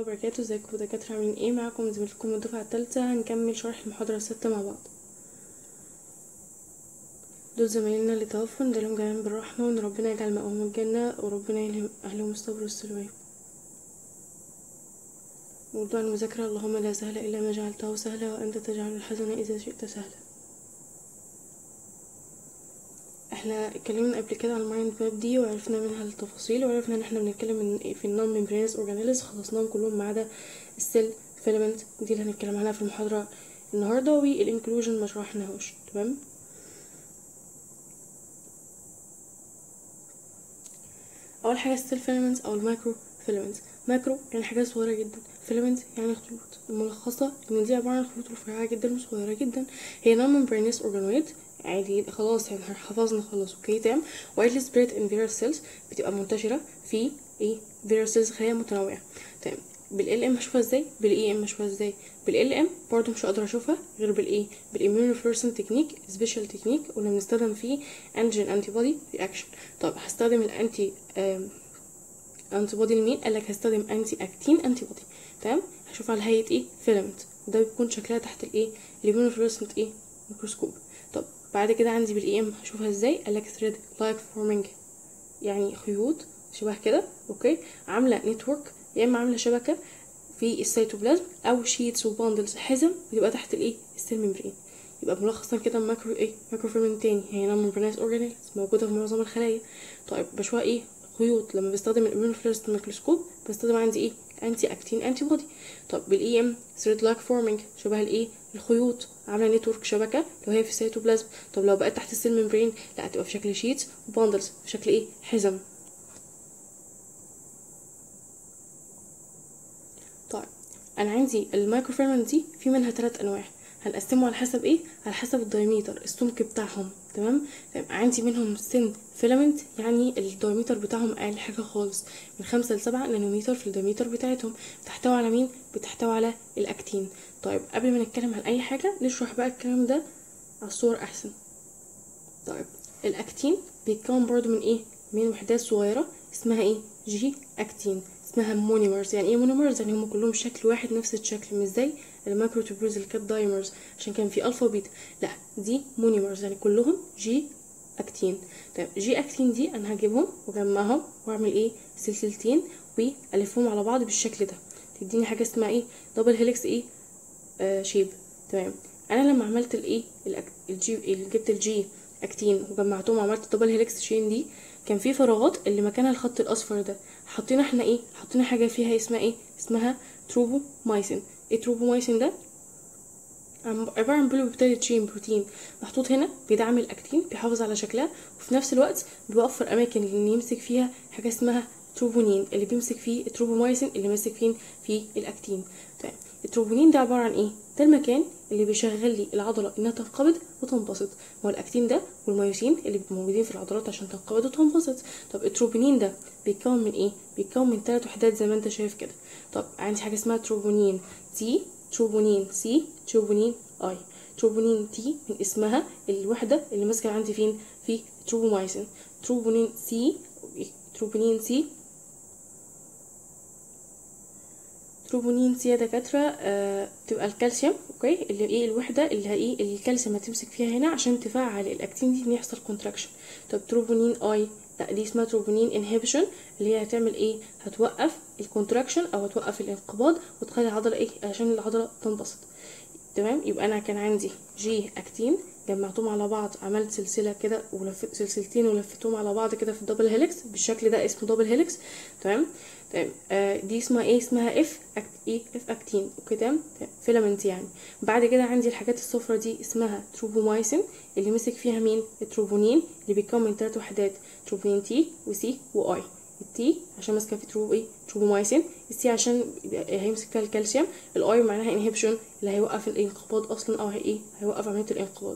الله وبركاته ازيكم دكاترة عاملين ايه معاكم زميلتكم من الدفعة التالتة هنكمل شرح المحاضرة الستة مع بعض دول زمايلنا اللي توفوا ندعيلهم جميعا بالرحمة وان ربنا يجعل مأواهم الجنة وربنا يلهم أهلهم الصبر والسلوان موضوع المذاكرة اللهم لا سهل إلا ما جعلته سهلا وأنت تجعل الحزن إذا شئت سهلا احنا اتكلمنا قبل كده على المايند ماب دي وعرفنا منها التفاصيل وعرفنا ان احنا بنتكلم من في النون ميمبرينس اورجانيلز خلصناهم كلهم ما عدا السيل فيلمنت دي اللي هنتكلم عنها في المحاضره النهارده والانكلوجن ما شرحناهوش تمام اول حاجه السيل فيلمنت او المايكرو فيلمنت ماكرو يعني حاجات صغيره جدا فيلمنت يعني خيوط الملخصه ان دي عباره عن خيوط رفيعه جدا وصغيره جدا هي نون ميمبرينس اورجانويد عادي خلاص يعني حفظنا خلاص اوكي تمام وايدلي سبريد ان فيرال سيلز بتبقى منتشره في ايه فيرال سيلز خلايا متنوعه تمام بالال ام هشوفها ازاي بالاي ام هشوفها ازاي بالال ام برضه مش هقدر اشوفها غير بالايه بالاميون فلورسنت تكنيك سبيشال تكنيك واللي بنستخدم فيه انجين انتي بودي رياكشن طب هستخدم الانتي انتي بودي لمين قال لك هستخدم انتي اكتين انتي بودي تمام هشوف على هيئه ايه فيلمنت وده بيكون شكلها تحت الايه الاميون فلورسنت ايه ميكروسكوب طب بعد كده عندي بالاي ام هشوفها ازاي قال لك ثريد لايك فورمينج يعني خيوط شبه كده اوكي عامله نتورك يا اما عامله شبكه في السيتوبلازم او شيتس وباندلز حزم بتبقى تحت الايه السيل ميمبرين يبقى ملخصا كده ماكرو ايه ماكرو فيلمنت تاني هي نون ميمبرينس اورجانيلز موجوده في معظم الخلايا طيب بشوفها ايه خيوط لما بستخدم الاميون فلورسنت ميكروسكوب بستخدم عندي ايه انتي اكتين انتي بودي طب بالاي ام ثريد لايك فورمينج شبه الايه الخيوط عامله نتورك شبكه لو هي في السيتوبلازم طب لو بقت تحت السيل ممبرين لا هتبقى في شكل شيتس وباندلز في شكل ايه حزم طيب انا عندي المايكروفيلمنت دي في منها ثلاث انواع هنقسمه على حسب ايه على حسب الدايمتر السمك بتاعهم تمام طيب عندي منهم سن فيلامنت يعني الدايمتر بتاعهم اقل حاجه خالص من خمسة لسبعة نانومتر في الدايمتر بتاعتهم بتحتوي على مين بتحتوي على الاكتين طيب قبل ما نتكلم عن اي حاجه نشرح بقى الكلام ده على الصور احسن طيب الاكتين بيتكون برضو من ايه من وحدات صغيره اسمها ايه جي اكتين اسمها مونيمرز يعني ايه مونيمرز يعني هم كلهم شكل واحد نفس الشكل مش زي الماكرو تيوبولز اللي كانت دايمرز عشان كان في الفا وبيتا لا دي مونيمرز يعني كلهم جي اكتين طيب جي اكتين دي انا هجيبهم واجمعهم واعمل ايه سلسلتين والفهم على بعض بالشكل ده تديني حاجه اسمها ايه دبل هيلكس ايه آه شيب تمام انا لما عملت الايه الجي اللي جبت الجي اكتين وجمعتهم وعملت دبل هيلكس شين دي كان في فراغات اللي مكانها الخط الاصفر ده حطينا احنا ايه حطينا حاجه فيها اسمها ايه اسمها تروبومايسين ايه تروبومايسين ده عبارة عن بوليبيبتيد تشين بروتين محطوط هنا بيدعم الأكتين بيحافظ على شكلها وفي نفس الوقت بيوفر أماكن اللي يمسك فيها حاجة اسمها تروبونين اللي بيمسك فيه التروبومايسين اللي ماسك فين في الأكتين طيب التروبونين ده عبارة عن ايه ده المكان اللي بيشغل لي العضلة انها تنقبض وتنبسط ما هو الاكتين ده والميوسين اللي موجودين في العضلات عشان تنقبض وتنبسط طب التروبونين ده بيتكون من ايه بيتكون من ثلاث وحدات زي ما انت شايف كده طب عندي حاجة اسمها تروبونين تي تروبونين سي تروبونين اي تروبونين تي من اسمها الوحدة اللي ماسكة عندي فين في تروبومايسين تروبونين سي تروبونين سي تروبونين سي يا دكاترة آه تبقى الكالسيوم اوكي اللي ايه الوحدة اللي هي ايه الكالسيوم هتمسك فيها هنا عشان تفعل الاكتين دي ان يحصل كونتراكشن طب تروبونين اي لا دي اسمها تروبونين انهبيشن اللي هي هتعمل ايه هتوقف الكونتراكشن او هتوقف الانقباض وتخلي العضلة ايه عشان العضلة تنبسط تمام يبقى انا كان عندي جي اكتين جمعتهم على بعض عملت سلسله كده ولفت سلسلتين ولفتهم على بعض كده في الدبل هيلكس بالشكل ده اسمه دبل هيلكس تمام تمام آه دي اسمها ايه اسمها اف أكت ايه اف اكتين اوكي تمام فيلامنت يعني بعد كده عندي الحاجات الصفرا دي اسمها تروبومايسين اللي مسك فيها مين التروبونين اللي بيتكون من ثلاث وحدات تروبونين تي وسي واي التي عشان ماسكه في تروب ايه تروبومايسين السي عشان هيمسك فيها الكالسيوم الاي معناها انهبيشن اللي هيوقف الانقباض اصلا او هي ايه هيوقف عمليه الانقباض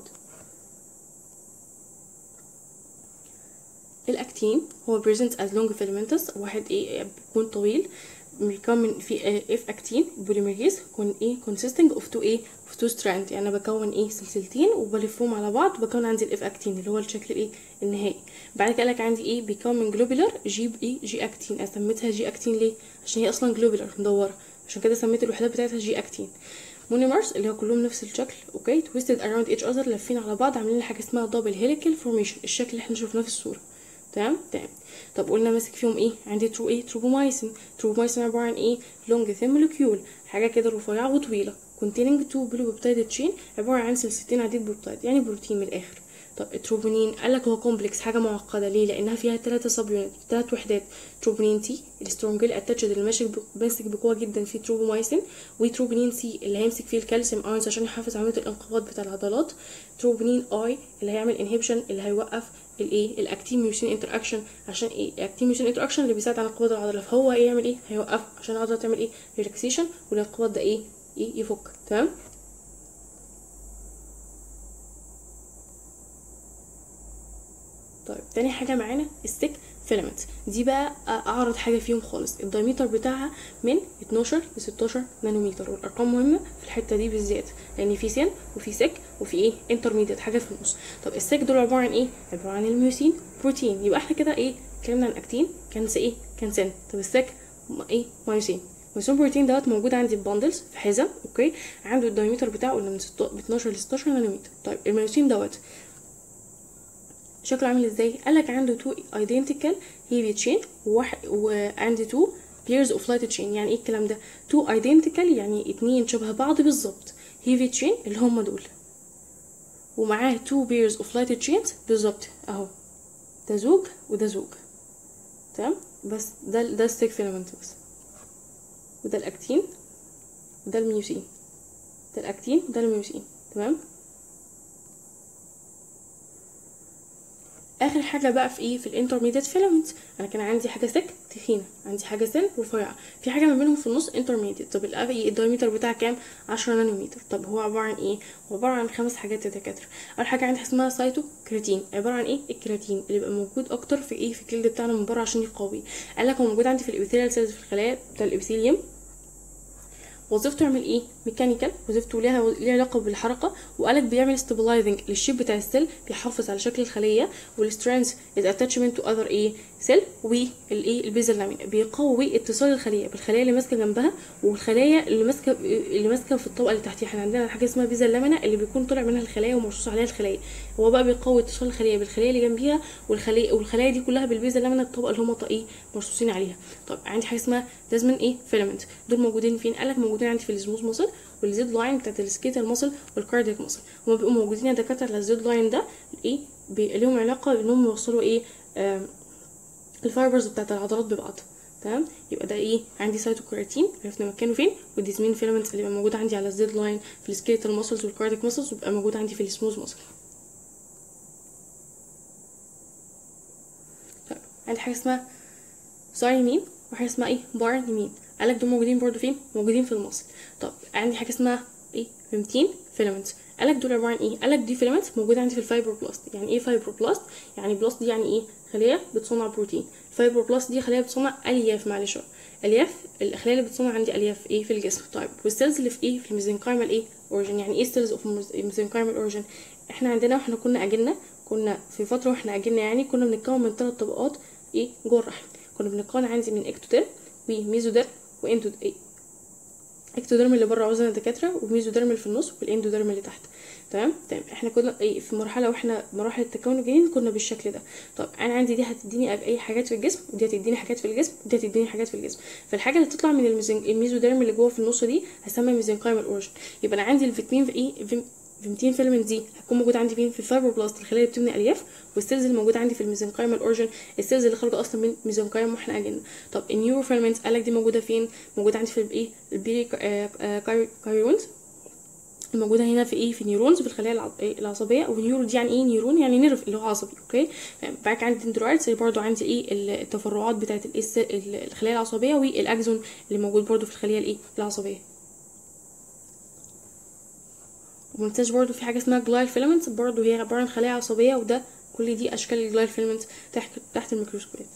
الاكتين هو present as long filamentous واحد ايه بيكون طويل بيكون في اف اكتين بوليميريز يكون ايه consisting of two ايه of two strand يعني انا بكون ايه سلسلتين وبلفهم على بعض بكون عندي الاف اكتين اللي هو الشكل الايه النهائي بعد كده لك عندي ايه بيكون من جلوبولار جي ايه جي اكتين سميتها جي اكتين ليه عشان هي اصلا جلوبولار مدوره عشان كده سميت الوحدات بتاعتها جي اكتين مونيمرز اللي هو كلهم نفس الشكل اوكي تويستد اراوند ايتش اذر لافين على بعض عاملين حاجه اسمها دبل هيليكال فورميشن الشكل اللي احنا شفناه في الصوره تمام تمام طب قلنا ماسك فيهم ايه عندي ترو ايه تروبومايسين تروبومايسين عباره عن ايه لونج ثين مولكيول حاجه كده رفيعه وطويله containing two بلوبيبتايد تشين عباره عن سلسلتين عديد بروبتايد يعني بروتين من الاخر طب التروبونين قال لك هو كومبلكس حاجه معقده ليه لانها فيها ثلاثه سب يونت ثلاث وحدات تروبونين تي السترونجل اتاتشد اللي ماشي ماسك بقوه جدا في تروبومايسين وتروبونين سي اللي هيمسك فيه الكالسيوم ايونز عشان يحافظ على عمليه الانقباض بتاع العضلات تروبونين اي اللي هيعمل انهبيشن اللي هيوقف الايه الاكتين ميوسين انتر اكشن عشان ايه الاكتين ميوسين انتر اكشن اللي بيساعد على انقباض العضله فهو ايه يعمل ايه هيوقف عشان العضله تعمل ايه ريلاكسيشن والانقباض ده ايه ايه يفك تمام طيب تاني حاجه معانا الستيك فيلامنت دي بقى اعرض حاجه فيهم خالص الدايمتر بتاعها من 12 ل 16 نانومتر والارقام مهمه في الحته دي بالذات لان في سن وفي سك وفي ايه انترميديت حاجه في النص طب السك دول عباره عن ايه عباره عن الميوسين بروتين يبقى احنا كده ايه اتكلمنا عن اكتين كان ايه كان سن طب السك ايه مايوسين ميوسين بروتين دوت موجود عندي في باندلز في حزم اوكي عنده الدايمتر بتاعه قلنا من 12 ل 16 نانومتر طيب الميوسين دوت شكله عامل ازاي قالك عنده تو ايدنتيكال هيفي تشين وواحد وعنده تو بيرز اوف لايت تشين يعني ايه الكلام ده تو ايدنتيكال يعني اتنين شبه بعض بالظبط هيفي تشين اللي هم دول ومعاه تو بيرز اوف لايت تشينز بالظبط اهو ده زوج وده زوج تمام بس ده ده الستيك فيلامنت بس وده الاكتين وده الميوسين ده الاكتين وده الميوسين تمام اخر حاجه بقى في ايه في الانترميديت فيلامنت انا كان عندي حاجه سك تخينه عندي حاجه سن رفيعه في حاجه ما بينهم في النص انترميديت طب الدايمتر بتاعها كام 10 نانومتر طب هو عباره عن ايه هو عباره عن خمس حاجات يا دكاتره اول حاجه عندي اسمها سايتو كرياتين عباره عن ايه الكرياتين اللي بيبقى موجود اكتر في ايه في الجلد بتاعنا من بره عشان يقوي قال لك هو موجود عندي في الابيثيليال سيلز في الخلايا بتاع الابيثيليوم وظيفته يعمل ايه ميكانيكال وظيفته ليها ليها علاقه بالحركه وقالك بيعمل ستابلايزنج للشيب بتاع السيل بيحافظ على شكل الخليه والسترينث از اتاتشمنت تو اذر ايه سيل والايه البيزل لامين بيقوي اتصال الخليه بالخليه اللي ماسكه جنبها والخلايا اللي ماسكه اللي ماسكه في الطبقه اللي تحتيها احنا عندنا حاجه اسمها بيزل لامينا اللي بيكون طالع منها الخلايا ومرصوص عليها الخلايا هو بقى بيقوي اتصال الخليه بالخليه اللي جنبيها والخليه والخلايا دي كلها بالبيزل لامينا الطبقه اللي هم ايه مرصوصين عليها طب عندي حاجه اسمها لازم ايه فيلامنت دول موجودين فين قالك موجودين عندي في السموث ماسل والزيد لاين بتاعت السكيتال ماسل والكاردياك ماسل هما بيبقوا موجودين يا دكاتره على الزيد لاين ده ايه ليهم علاقه انهم يوصلوا ايه آه الفايبرز بتاعت العضلات ببعض تمام يبقى ده ايه عندي سايتوكرياتين عرفنا مكانه فين والديزمين فيلامنتس اللي بيبقى موجود عندي على الزيد لاين في السكيتال ماسلز والكاردياك ماسلز وبيبقى موجود عندي في السموث ماسل طيب عندي حاجه اسمها سايمين وحاجه اسمها ايه بارنيمين قالك دول موجودين برضو فين موجودين في المصل طب عندي حاجه اسمها ايه فيمتين فيلامنت قالك دول عباره عن ايه قالك دي فيلامنت موجوده عندي في الفايبروبلاست يعني ايه فايبروبلاست يعني بلاست دي يعني ايه خليه بتصنع بروتين الفايبروبلاست دي خليه بتصنع الياف معلش الياف الخلايا اللي بتصنع عندي الياف ايه في الجسم طيب والسيلز اللي في ايه في الميزنكايمال ايه اوريجن يعني ايه سيلز اوف ميزنكايمال اوريجن احنا عندنا واحنا كنا اجلنا كنا في فتره واحنا اجلنا يعني كنا بنتكون من ثلاث طبقات ايه جوه الرحم كنا بنتكون عندي من اكتوديرم وميزوديرم واندو ايه اكتوديرم اللي بره عاوزنا الدكاتره وميزوديرم اللي في النص والاندوديرم اللي تحت تمام تمام احنا كنا ايه في مرحله واحنا مراحل التكون الجنين كنا بالشكل ده طب انا عندي دي هتديني اي حاجات في الجسم ودي هتديني حاجات في الجسم ودي هتديني حاجات في الجسم فالحاجه اللي تطلع من الميزوديرم اللي جوه في النص دي هسميها ميزنكايمال اوريجن يبقى انا عندي الفيتامين في ايه فيمتين فيلمنت دي هتكون موجوده عندي فين في الفايبروبلاست الخلايا اللي بتبني الياف والسيلز اللي موجوده عندي في الميزنكايمال اورجن السيلز اللي خارجه اصلا من ميزنكايم واحنا اجلنا طب النيورو فيلمنت قالك دي موجوده فين موجوده عندي في الايه البيري كايرونز الموجوده هنا في ايه في نيورونز في الخلايا العصبيه ونيورو دي يعني ايه نيورون يعني نيرف اللي هو عصبي اوكي بعد عندي دندرايتس اللي برده عندي ايه التفرعات بتاعه الخلايا العصبيه والاكزون اللي موجود برده في الخليه الايه العصبيه ومنساش برضو في حاجه اسمها جلايل فيلامنتس برضو هي عباره عن خلايا عصبيه وده كل دي اشكال الجلايل فيلامنتس تحت تحت الميكروسكوبات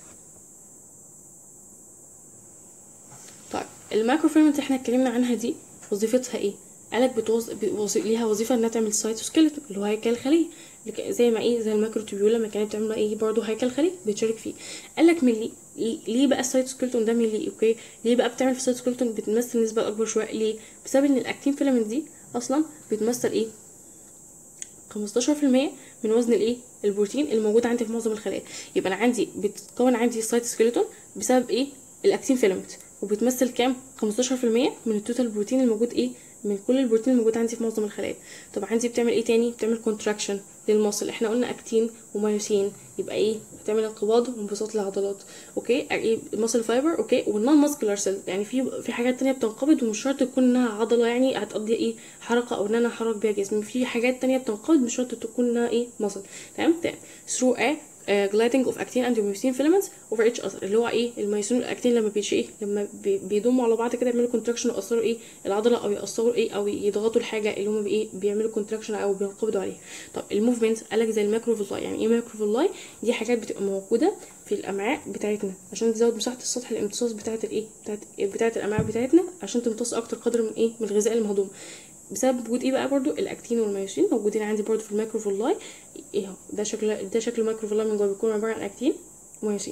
طيب المايكرو فيلامنت احنا اتكلمنا عنها دي وظيفتها ايه قالك بتوظ... بوظ... ليها وظيفه انها تعمل سايتوسكيلتون اللي هو هيكل الخليه زي ما ايه زي الماكروتوبيولا ما كانت بتعمل ايه برضو هيكل الخليه بتشارك فيه قالك ملي ليه بقى السيتوسكلتون ده ميلي اوكي ليه بقى بتعمل في السيتوسكلتون بتمثل نسبه اكبر شويه ليه بسبب ان الاكتين فيلامنت دي اصلا بتمثل ايه 15% من وزن الايه البروتين الموجود عندي في معظم الخلايا يبقى انا عندي بتتكون عندي السيتوسكلتون بسبب ايه الاكتين فيلامنت وبتمثل كام 15% من التوتال بروتين الموجود ايه من كل البروتين الموجود عندي في معظم الخلايا طب عندي بتعمل ايه تاني بتعمل كونتراكشن للمصل احنا قلنا اكتين ومايوسين يبقى ايه بتعمل انقباض وانبساط للعضلات اوكي ايه ماسل فايبر اوكي والنون ماسكولار سيل يعني في في حاجات تانية بتنقبض ومش شرط تكون انها عضله يعني هتقضي ايه حركه او ان انا احرك بيها جسمي في حاجات تانية بتنقبض مش شرط تكون انها ايه ماسل تمام تمام through a جلايدنج اوف اكتين اند مايوسين فيلامنتس اوفر اتش اثر اللي هو ايه المايوسين والاكتين لما بيش ايه لما بي- بيضموا على بعض كده يعملوا كونتراكشن ويأثروا ايه العضله او يأثروا ايه او يضغطوا الحاجه اللي هم ايه بيعملوا كونتراكشن او بينقبضوا عليها طب الموفمنت قالك زي الماكروفيلاي يعني ايه ماكروفيلاي دي حاجات بتبقى موجوده في الامعاء بتاعتنا عشان تزود مساحه السطح الامتصاص بتاعه الايه بتاعه بتاعه الامعاء بتاعتنا عشان تمتص اكتر قدر من ايه من الغذاء المهضوم بسبب وجود ايه بقى برضو الاكتين والمايوسين موجودين عندي برضو في الماكروفيلاي ايه اهو ده شكل ده شكل الماكروفيلاي من جوه بيكون عباره عن اكتين ومايوسين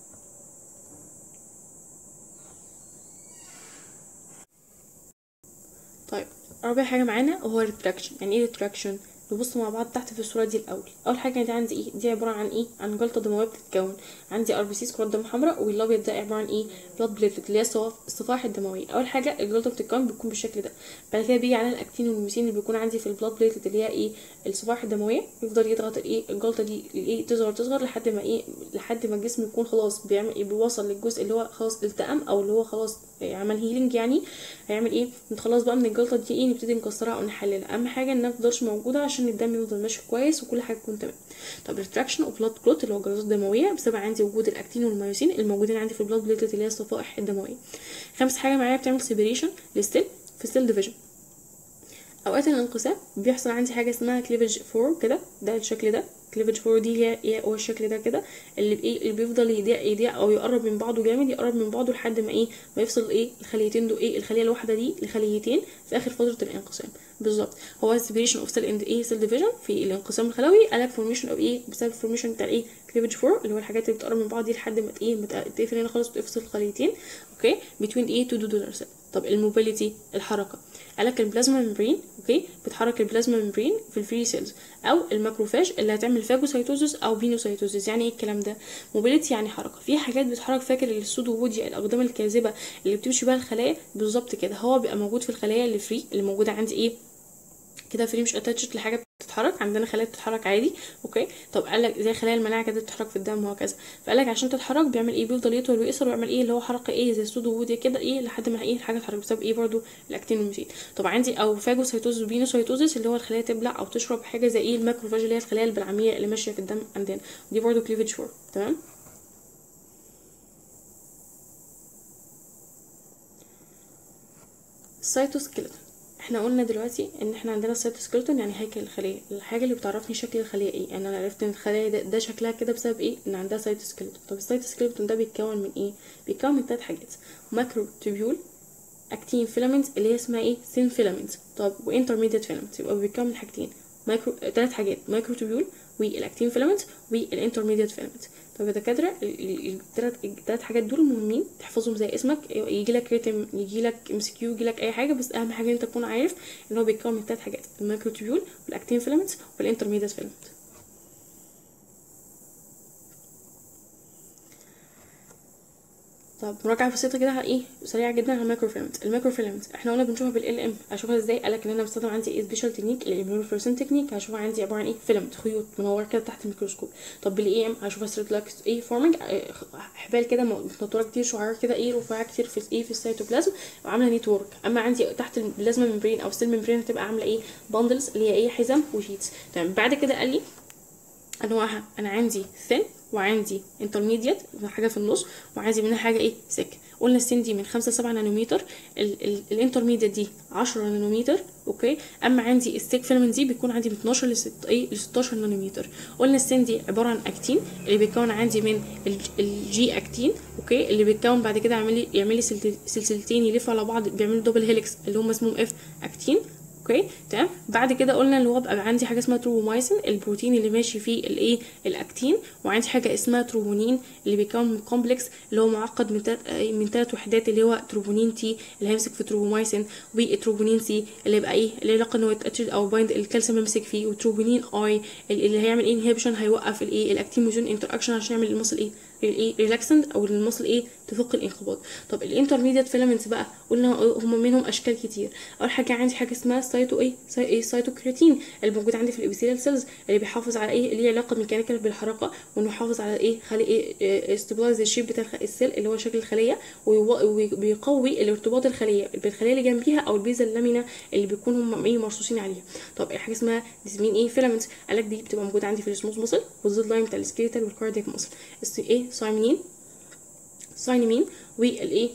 طيب رابع حاجه معانا هو الريتراكشن يعني ايه ريتراكشن نبص مع بعض تحت في الصوره دي الاول اول حاجه دي عندي ايه دي عباره عن ايه عن جلطه دمويه بتتكون عندي ار بي سيز كرات دم حمراء والابيض ده عباره عن ايه بلاد بليتلت اللي هي الصواف- الصفائح الدمويه اول حاجه الجلطه بتتكون بتكون بالشكل ده بعد كده بيجي على الاكتين والميوسين اللي بيكون عندي في البلاد بليتلت اللي هي ايه الصفائح الدمويه يفضل يضغط الايه الجلطه دي ايه تصغر تصغر لحد ما ايه لحد ما الجسم يكون خلاص بيعمل إيه بيوصل للجزء اللي هو خلاص التئم او اللي هو خلاص عمل هيلينج يعني هيعمل ايه نتخلص بقى من الجلطه دي ايه نبتدي نكسرها او نحللها اهم حاجه انها متفضلش موجوده عشان الدم يفضل ماشي كويس وكل حاجه تكون تمام طب ريتراكشن اوف بلاد كلوت اللي هو جلطات دمويه بسبب عندي وجود الاكتين والمايوسين الموجودين عندي في البلاد بليتلت اللي هي الصفائح الدمويه خامس حاجه معايا بتعمل سيبريشن للسيل في السيل ديفيجن اوقات الانقسام بيحصل عندي حاجه اسمها كليفج فور كده ده الشكل ده كليفج فور دي هي هي هو الشكل ده كده اللي بايه اللي بيفضل يضيع يضيع او يقرب من بعضه جامد يقرب من بعضه لحد ما ايه ما يفصل ايه الخليتين دول ايه الخليه الواحده دي لخليتين في اخر فتره الانقسام بالظبط هو السيبريشن اوف سيل اند ايه سيل ديفيجن في الانقسام الخلوي قالك فورميشن او ايه بسبب فورميشن بتاع ايه كليفج فور اللي هو الحاجات اللي بتقرب من بعض دي لحد ما ايه ما تقفل هنا خالص وتفصل الخليتين اوكي بتوين ايه تو دولار سيل طب الموبيليتي الحركه قالك البلازما ممبرين اوكي بتحرك البلازما ممبرين في الفري سيلز او الماكروفاج اللي هتعمل فاجوسايتوزس او بينوسايتوزس يعني ايه الكلام ده موبيليتي يعني حركه في حاجات بتتحرك فاكر السودو وودي الاقدام الكاذبه اللي بتمشي بيها الخلايا بالظبط كده هو بيبقى موجود في الخلايا اللي فري اللي موجوده عندي ايه كده فري مش اتاتشد لحاجه بتتحرك عندنا خلايا بتتحرك عادي اوكي طب قال لك زي خلايا المناعه كده بتتحرك في الدم وهكذا فقال لك عشان تتحرك بيعمل ايه بيفضل يطول ويقصر ويعمل ايه اللي هو حركه ايه زي السودو وودي كده ايه لحد ما ايه الحاجه تتحرك بسبب ايه برضو الاكتين والميثين طب عندي او فاجوسايتوزس وبينوسايتوزس اللي هو الخلايا تبلع او تشرب حاجه زي ايه الماكروفاج اللي هي الخلايا البلعميه اللي ماشيه في الدم عندنا دي برضو كليفج فور تمام السيتوسكيلتون احنا قلنا دلوقتي ان احنا عندنا السيتوسكيلتون يعني هيكل الخليه الحاجه اللي بتعرفني شكل الخليه ايه يعني انا عرفت ان الخلايا ده, ده شكلها كده بسبب ايه ان عندها سيتوسكيلتون طب السيتوسكيلتون ده بيتكون من ايه بيتكون من ثلاث حاجات ماكرو تيبيول اكتين فيلامنت اللي هي اسمها ايه سين فيلامنت طب وانترميديت فيلامنت يبقى بيتكون من حاجتين مايكرو ثلاث حاجات مايكرو تيبيول والاكتين فيلامنت والانترميديت فيلامنت طب يا دكاتره الثلاث الثلاث حاجات دول مهمين تحفظهم زي اسمك يجي لك ريتم يجي لك ام سي كيو يجي لك اي حاجه بس اهم حاجه انت تكون عارف ان هو بيتكون من ثلاث حاجات المايكرو تيبيول والاكتين فيلامنت والانترميديت فيلامنت طب مراجعه بسيطه كده على ايه سريعه جدا على المايكرو فيلامنت المايكرو فيلامنت احنا قلنا بنشوفها بالال ام اشوفها ازاي قالك ان انا بستخدم عندي ايه سبيشال تكنيك الاميونوفلورسنت تكنيك هشوفها عندي عباره عن ايه فيلامنت خيوط منوره كده تحت الميكروسكوب طب بالاي ام هشوفها ستريت لاكس ايه فورمنج حبال كده متنطوره كتير شعار كده ايه رفيعه كتير في ايه في السيتوبلازم وعامله نيتورك اما عندي تحت البلازما ممبرين او السيل ممبرين هتبقى عامله ايه باندلز اللي هي ايه حزم وشيتس تمام بعد كده قال لي انواعها انا عندي ثين وعندي انترميديت حاجه في النص وعندي منها حاجه ايه سك قلنا السن دي من 5 ل 7 نانومتر الانترميديت دي 10 نانومتر اوكي اما عندي الستيك فيلمنت دي بيكون عندي من 12 ل 6 ايه ل 16 نانومتر قلنا السن دي عباره عن اكتين اللي بيتكون عندي من الجي اكتين اوكي اللي بيتكون بعد كده يعمل لي يعمل لي سلسلتين يلفوا على بعض بيعملوا دبل هيليكس اللي هم اسمهم اف اكتين اوكي تمام بعد كده قلنا اللي هو بقى عندي حاجه اسمها تروبومايسين البروتين اللي ماشي فيه الايه الاكتين وعندي حاجه اسمها تروبونين اللي بيكون من كومبلكس اللي هو معقد من تلات من ثلاث وحدات اللي هو تروبونين تي اللي هيمسك في تروبومايسين وتروبونين سي اللي يبقى ايه اللي علاقه انه يتاتش او بايند الكالسيوم يمسك فيه وتروبونين اي اللي هيعمل ايه انهبيشن هيوقف الايه الاكتين ميوزين انتر عشان يعمل المصل ايه الايه ريلاكسنت او المصل ايه تفك الانقباض طب الانترميديت فيلامنتس بقى قلنا هم منهم اشكال كتير اول حاجه عندي حاجه اسمها سايتو ايه ساي ايه سايتوكرياتين اللي موجود عندي في الابيثيليال سيلز اللي بيحافظ على ايه اللي علاقه ميكانيكال بالحركه وانه يحافظ على ايه خلي ايه استبلايز الشيب بتاع السيل اللي هو شكل الخليه وبيقوي الارتباط الخليه بالخليه اللي جنبيها او البيزا اللامينا اللي بيكون هم ايه مرصوصين عليها طب حاجه اسمها ديزمين ايه فيلامنتس قالك دي بتبقى موجوده عندي في السموث ماسل والزيد لاين بتاع السكيلتال والكاردياك ماسل ايه سايمين ساينمين والايه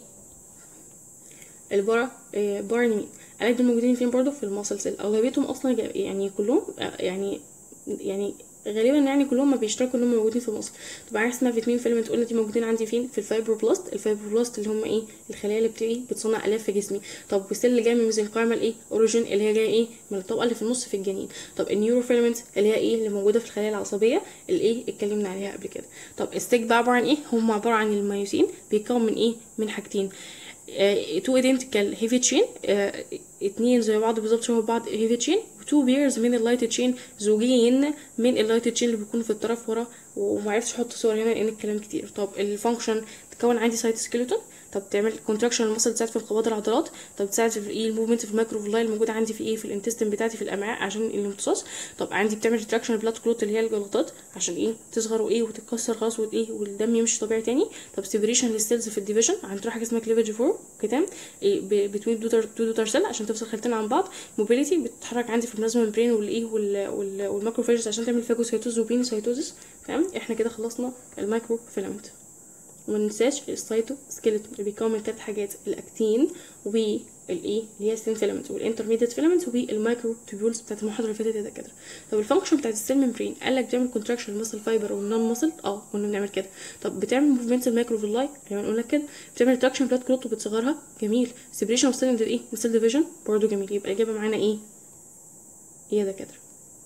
البارا آه بارنمين قالك دول موجودين فين برضو في الماسل سيل اغلبيتهم اصلا يعني كلهم يعني يعني غالبا يعني كلهم ما بيشتركوا انهم موجودين في مصر طب عارف اسمها فيتامين فيلمنت قلنا دي موجودين عندي فين في الفايبروبلاست الفايبروبلاست اللي هم ايه الخلايا اللي بتاعي بتصنع الاف في جسمي طب والسيل اللي جايه من ميزنكايمال ايه اوريجين اللي هي جايه ايه من الطبقه اللي في النص في الجنين طب النيوروفيلمنت اللي هي ايه اللي موجوده في الخلايا العصبيه اللي ايه اتكلمنا عليها قبل كده طب الستيك بقى عباره عن ايه هم عباره عن الميوسين بيتكون من ايه من حاجتين تو ايدنتيكال هيفي تشين اتنين زي بعض بالظبط شبه بعض هيفي تشين وتو بيرز من اللايت تشين زوجين من اللايت تشين اللي بيكونوا في الطرف ورا ومعرفتش احط صور هنا لان الكلام كتير طب الفانكشن تكون عندي سايت سكيلتون طب تعمل كونتراكشن المصل تساعد في انقباض العضلات طب تساعد في ايه الموفمنت في المايكروفلاي الموجوده عندي في ايه في الانتستين بتاعتي في الامعاء عشان الامتصاص طب عندي بتعمل ريتراكشن البلاد كلوت اللي هي الجلطات عشان ايه تصغر وايه وتتكسر خلاص وايه والدم يمشي طبيعي تاني طب سيبريشن للسيلز في الديفيجن عندنا حاجه اسمها كليفج فور كتام إيه بتوين تو دوتر سيل عشان تفصل خليتين عن بعض موبيليتي بتتحرك عندي في البلازما ممبرين والايه والماكروفاجز عشان تعمل فاجوسيتوز وبينوسيتوزس تمام احنا كده خلصنا المايكرو فيلامنت وما ننساش السايتو سكيلتون اللي بيكون من ثلاث حاجات الاكتين والايه اللي هي السين فيلامنت والانترميديت فيلامنت والمايكرو تيبيولز بتاعت المحاضره اللي فاتت يا دكاتره طب الفانكشن بتاعت السيل ممبرين قال لك بتعمل كونتراكشن المسل فايبر والنون مسل اه كنا بنعمل كده طب بتعمل موفمنت المايكروفيلاي ايوه نقول لك كده بتعمل ريتراكشن بلاد كلوت وبتصغرها جميل سيبريشن اوف سيل ايه سيل ديفيجن برضه جميل يبقى الاجابه معانا ايه ايه يا دكاتره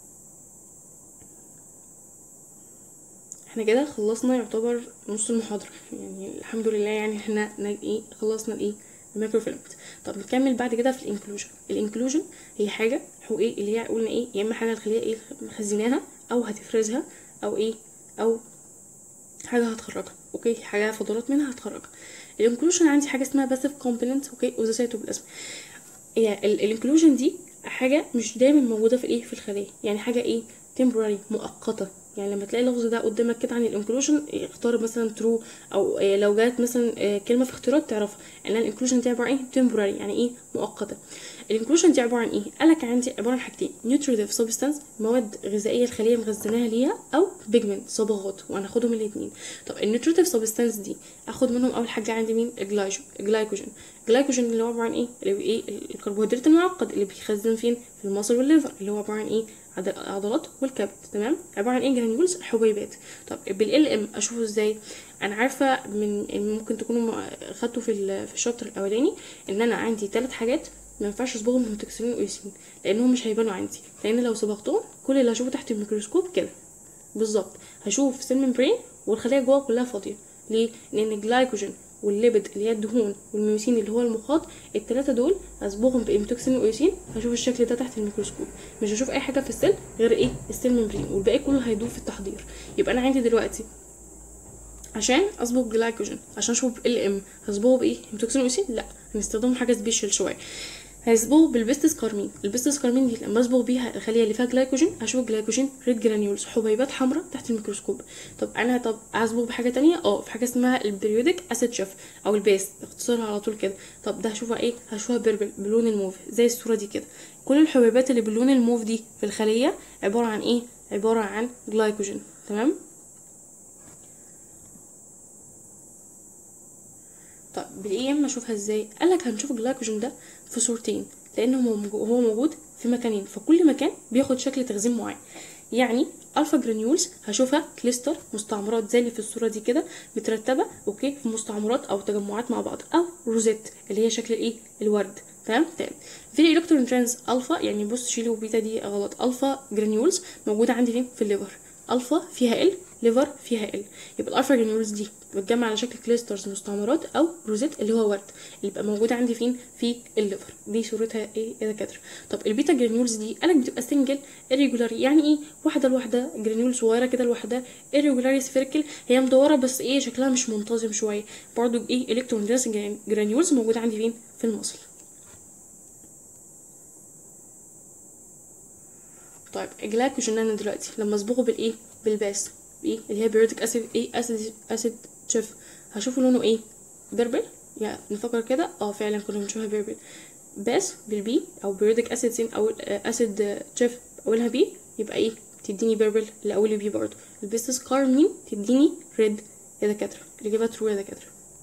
احنا كده خلصنا يعتبر نص المحاضرة يعني الحمد لله يعني احنا ايه خلصنا الايه المايكرو فيلمنت طب نكمل بعد كده في الانكلوجن الانكلوجن هي حاجة هو ايه اللي هي قلنا ايه يا اما حاجة الخلية ايه مخزناها او هتفرزها او ايه او حاجة هتخرجها اوكي حاجة فضلات منها هتخرجها الانكلوجن عندي حاجة اسمها باسيف كومبوننت اوكي وزاسيتوبلازم هي الانكلوجن دي حاجة مش دايما موجودة في الايه في الخلية يعني حاجة ايه temporary مؤقتة يعني لما تلاقي اللفظ ده قدامك كده عن الانكلوجن اختار مثلا ترو او لو جات مثلا كلمه في اختيارات تعرفها ان الانكلوجن دي عباره عن ايه تمبراري يعني ايه مؤقته الانكلوجن دي عباره عن ايه قالك عندي عباره عن حاجتين نيوتريتيف سبستانس مواد غذائيه الخليه مخزناها ليها او بيجمنت صبغات وهناخدهم الاثنين طب النيوتريتيف سبستانس دي اخد منهم اول حاجه عندي مين الجلايكوجين الجلايكوجين الجلايكوجين اللي هو عباره عن ايه اللي ايه الكربوهيدرات المعقد اللي بيخزن فين في المصل والليفر اللي هو عباره عن ايه العضلات والكبد تمام عباره عن ايه جرانيولز حبيبات طب بالال ام اشوفه ازاي انا عارفه من ممكن تكونوا خدتوا في في الشابتر الاولاني ان انا عندي ثلاث حاجات ما ينفعش اصبغهم بمتكسرين وايسين لانهم مش هيبانوا عندي لان لو صبغتهم كل اللي هشوفه تحت الميكروسكوب كده بالظبط هشوف سيل ممبرين والخلايا جوه كلها فاضيه ليه لان الجلايكوجين والليبيد اللي هي الدهون والميوسين اللي هو المخاط الثلاثه دول هصبغهم بامتوكسين وايوسين هشوف الشكل ده تحت الميكروسكوب مش هشوف اي حاجه في السيل غير ايه السيل ممبرين والباقي كله هيدوب في التحضير يبقى انا عندي دلوقتي عشان اصبغ جلايكوجين عشان اشوف ال ام هصبغه بايه امتوكسين وايوسين لا هنستخدم حاجه سبيشال شويه هصبغه بالبيستس كارمين البيستس كارمين دي لما اصبغ بيها الخليه اللي فيها جلايكوجين هشوف جلايكوجين ريد جرانيولز حبيبات حمراء تحت الميكروسكوب طب انا طب هصبغ بحاجه تانية اه في حاجه اسمها البريودك اسيد شيف او البيس اختصارها على طول كده طب ده هشوفها ايه هشوفها بيربل بلون الموف زي الصوره دي كده كل الحبيبات اللي باللون الموف دي في الخليه عباره عن ايه عباره عن جلايكوجين تمام طب بالايه اما اشوفها ازاي قالك هنشوف الجلايكوجين ده في صورتين لان هو موجود في مكانين فكل مكان بياخد شكل تخزين معين يعني الفا جرانيولز هشوفها كليستر مستعمرات زي اللي في الصوره دي كده مترتبه اوكي في مستعمرات او تجمعات مع بعض او روزيت اللي هي شكل الايه الورد تمام تمام في الالكترون ترانس الفا يعني بص شيلوا بيتا دي غلط الفا جرانيولز موجوده عندي فين في الليفر الفا فيها ال ليفر فيها ال يبقى الالفا جرانيولز دي بتجمع على شكل كليسترز مستعمرات او روزيت اللي هو ورد اللي بيبقى موجوده عندي فين في الليفر دي صورتها ايه يا دكاتره طب البيتا جرانيولز دي قالك بتبقى سنجل irregular يعني ايه واحده لوحدها جرانيول صغيره كده لوحدها irregular spherical هي مدوره بس ايه شكلها مش منتظم شويه برضو ايه الكترون ترانس جرانيولز موجوده عندي فين في المصل طيب الجلايكوجين دلوقتي لما اصبغه بالايه بالباس بايه اللي هي بيريودك اسيد ايه اسيد اسيد شيف هشوفه لونه ايه بيربل يعني نفكر كده اه فعلا كنا بنشوفها بيربل باس بالبي او بيريودك اسيد سين او اسيد شيف اولها بي يبقى ايه تديني بيربل اللي اولي بي برضه البيستس كارمين تديني ريد يا دكاتره الاجابه ترو يا دكاتره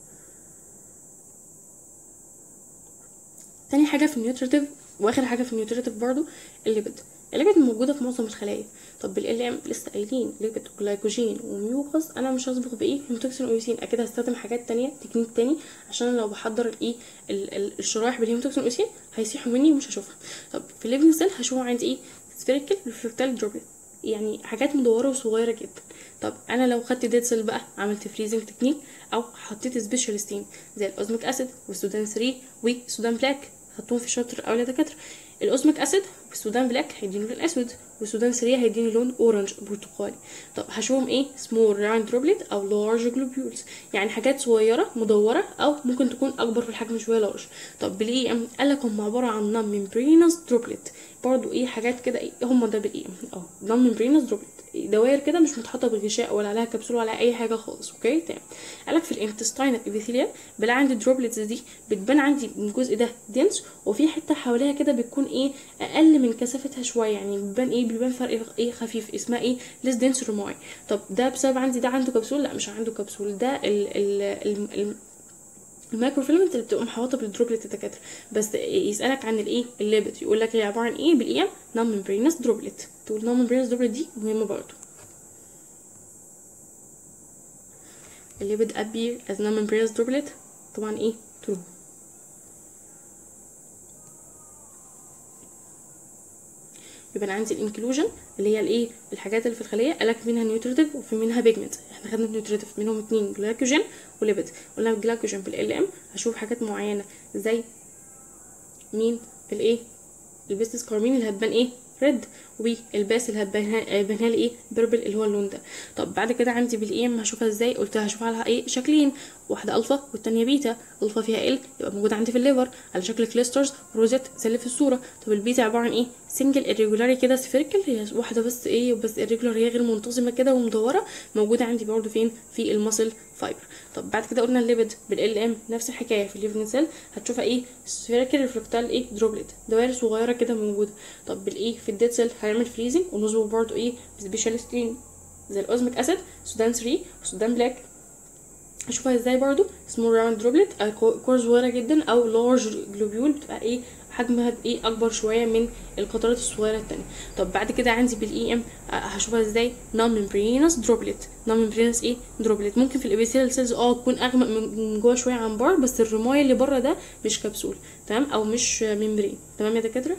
تاني حاجه في النيوتريتيف واخر حاجه في النيوتريتيف برضو الليبيد الليبيد موجوده في معظم الخلايا طب بالال ام لسه قايلين ليبيد وجلايكوجين وميوكس انا مش هصبغ بايه هيموتوكسين اويسين اكيد هستخدم حاجات تانية تكنيك تاني عشان لو بحضر الايه ال- ال- الشرايح بالهيموتوكسين اويسين هيسيحوا مني ومش هشوفها طب في الليفنج سيل هشوف عندي ايه سفيريكال ريفلكتال دروبلت يعني حاجات مدوره وصغيره جدا طب انا لو خدت ديد سيل بقى عملت فريزنج تكنيك او حطيت سبيشالستين زي الاوزميك اسيد والسودان 3 والسودان بلاك حطوهم في شاطر اول دكاتره الاوزميك اسيد والسودان بلاك هيديني لون اسود والسودان 3 هيديني لون اورنج برتقالي طب هشوفهم ايه سمول راوند دروبلت او لارج جلوبيولز يعني حاجات صغيره مدوره او ممكن تكون اكبر في الحجم شويه لارج طب بالاي ام قال لك هم عباره عن نون ميمبرينس دروبلت برضو ايه حاجات كده ايه هم ده بالاي ام اه نون ميمبرينس دروبلت دوائر كده مش متحطه بغشاء ولا عليها كبسوله ولا اي حاجه خالص اوكي تمام قالك في الانتستاينال ابيثيليوم بلاقي عندي الدروبلتس دي بتبان عندي من الجزء ده دنس وفي حته حواليها كده بتكون ايه اقل من كثافتها شويه يعني بيبان ايه بيبان فرق ايه خفيف اسمها ايه ليس دنس رماي طب ده بسبب عندي ده عنده كبسول لا مش عنده كبسول ده ال ال ال ال المايكروفيلمنت اللي بتبقى محوطه بالدروبلت الدكاتره بس يسالك عن الايه الليبت يقول لك هي عباره عن ايه بالايام نون ممبرينس دروبلت تقول نون ممبرينس دروبلت دي مهمه برضه الليبت ابي از نون ممبرينس دروبلت طبعا ايه ترو يبقى انا عندي الانكلوجن اللي هي الايه الحاجات اللي في الخليه قالك منها نيوتريتيف وفي منها بيجمنت احنا خدنا النيوتريتيف منهم اتنين جلايكوجين وليبيد قلنا الجلايكوجين في ال ام هشوف حاجات معينه زي مين الايه البيستس كارمين اللي هتبان ايه ريد والباس اللي هتبانها لي ايه بيربل اللي هو اللون ده طب بعد كده عندي بالاي ام هشوفها ازاي قلت هشوفها على ايه شكلين واحده الفا والتانية بيتا الفا فيها ال يبقى موجوده عندي في الليفر على شكل كليسترز روزيت زي اللي في الصوره طب البيتا عباره عن ايه سنجل irregular كده سفيريكال هي واحده بس ايه بس irregular هي غير منتظمه كده ومدوره موجوده عندي برضو فين في المسل فايبر طب بعد كده قلنا الليبيد بالال ام نفس الحكايه في الليفنج سيل هتشوفها ايه سفيريكال ريفلكتال ايه دروبلت دوائر صغيره كده موجوده طب بالايه في الديد سيل هنعمل فريزنج ونظبط برضو ايه بسبيشالستين زي الاوزميك اسيد سودان 3 وسودان بلاك اشوفها ازاي برضو سمول راوند دروبلت كور صغيره جدا او لارج جلوبيول بتبقى ايه حجمها ايه اكبر شويه من القطرات الصغيره التانية طب بعد كده عندي بالاي ام هشوفها ازاي نون ممبرينس دروبلت نون ممبرينس ايه دروبلت ممكن في الابيثيليال سيلز اه تكون اغمق من جوه شويه عن بره بس الرمايه اللي بره ده مش كبسول تمام او مش ممبرين تمام يا دكاتره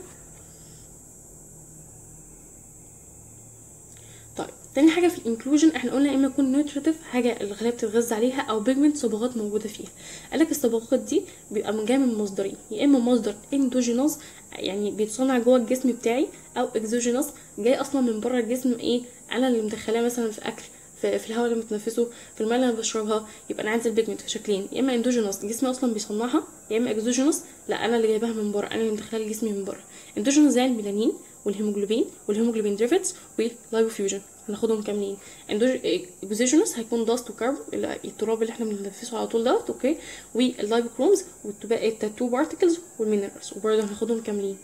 طيب تاني حاجه في الانكلوجن احنا قلنا اما يكون نيوتريتيف حاجه الخلايا بتتغذى عليها او بيجمنت صبغات موجوده فيها قالك الصبغات دي بيبقى جايه من مصدرين يا اما مصدر اندوجينوس يعني بيتصنع جوه الجسم بتاعي او اكزوجينوس جاي اصلا من بره الجسم ايه انا اللي مدخلاه مثلا في اكل في, في الهواء اللي بتنفسه في الماء اللي انا بشربها يبقى انا عندي البيجمنت في شكلين يا اما اندوجينوس جسمي اصلا بيصنعها يا اما اكزوجينوس لا انا اللي جايباها من بره انا اللي مدخلها لجسمي من بره اندوجينوس زي الميلانين والهيموجلوبين والهيموجلوبين دريفتس واللايبوفيوجن هناخدهم كاملين اكزوجينوس هيكون داست وكربون التراب اللي احنا بنتنفسه على طول دوت اوكي واللايبوكرومز والتاتو بارتكلز والمينرالز وبرضه هناخدهم كاملين